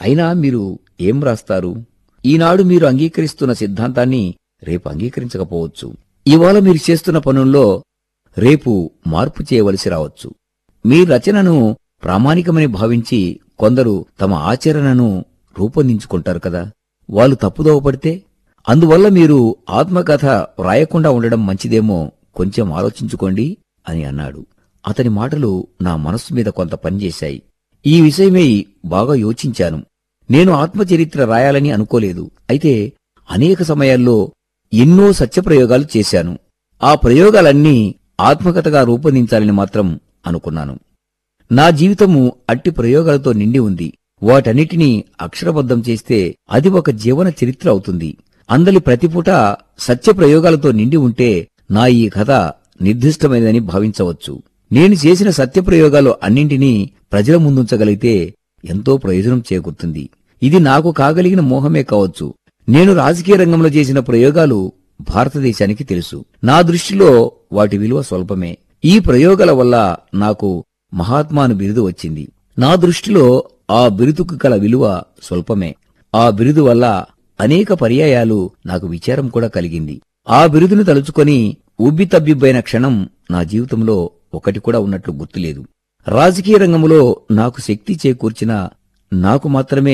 అయినా మీరు ఏం రాస్తారు ఈనాడు మీరు అంగీకరిస్తున్న సిద్ధాంతాన్ని రేపు అంగీకరించకపోవచ్చు ఇవాళ మీరు చేస్తున్న పనుల్లో రేపు మార్పు చేయవలసి రావచ్చు మీ రచనను ప్రామాణికమని భావించి కొందరు తమ ఆచరణను రూపొందించుకుంటారు కదా వాళ్ళు తప్పుదోవ పడితే అందువల్ల మీరు ఆత్మకథ వ్రాయకుండా ఉండడం మంచిదేమో కొంచెం ఆలోచించుకోండి అని అన్నాడు అతని మాటలు నా మనస్సు మీద కొంత పనిచేశాయి ఈ విషయమై బాగా యోచించాను నేను ఆత్మచరిత్ర రాయాలని అనుకోలేదు అయితే అనేక సమయాల్లో ఎన్నో సత్యప్రయోగాలు చేశాను ఆ ప్రయోగాలన్నీ ఆత్మకథగా రూపొందించాలని మాత్రం అనుకున్నాను నా జీవితము అట్టి ప్రయోగాలతో నిండి ఉంది వాటన్నిటినీ అక్షరబద్ధం చేస్తే అది ఒక జీవన చరిత్ర అవుతుంది అందలి ప్రతిపూట సత్య ప్రయోగాలతో నిండి ఉంటే నా ఈ కథ నిర్దిష్టమైనదని భావించవచ్చు నేను చేసిన సత్య ప్రయోగాలు అన్నింటినీ ప్రజల ముందుంచగలిగితే ఎంతో ప్రయోజనం చేకూరుతుంది ఇది నాకు కాగలిగిన మోహమే కావచ్చు నేను రాజకీయ రంగంలో చేసిన ప్రయోగాలు భారతదేశానికి తెలుసు నా దృష్టిలో వాటి విలువ స్వల్పమే ఈ ప్రయోగాల వల్ల నాకు మహాత్మాను బిరుదు వచ్చింది నా దృష్టిలో ఆ బిరుదుకు గల విలువ స్వల్పమే ఆ బిరుదు వల్ల అనేక పర్యాయాలు నాకు విచారం కూడా కలిగింది ఆ బిరుదును తలుచుకొని ఉబ్బితబ్బిబ్బైన క్షణం నా జీవితంలో ఒకటి కూడా ఉన్నట్లు గుర్తులేదు రాజకీయ రంగంలో నాకు శక్తి చేకూర్చిన నాకు మాత్రమే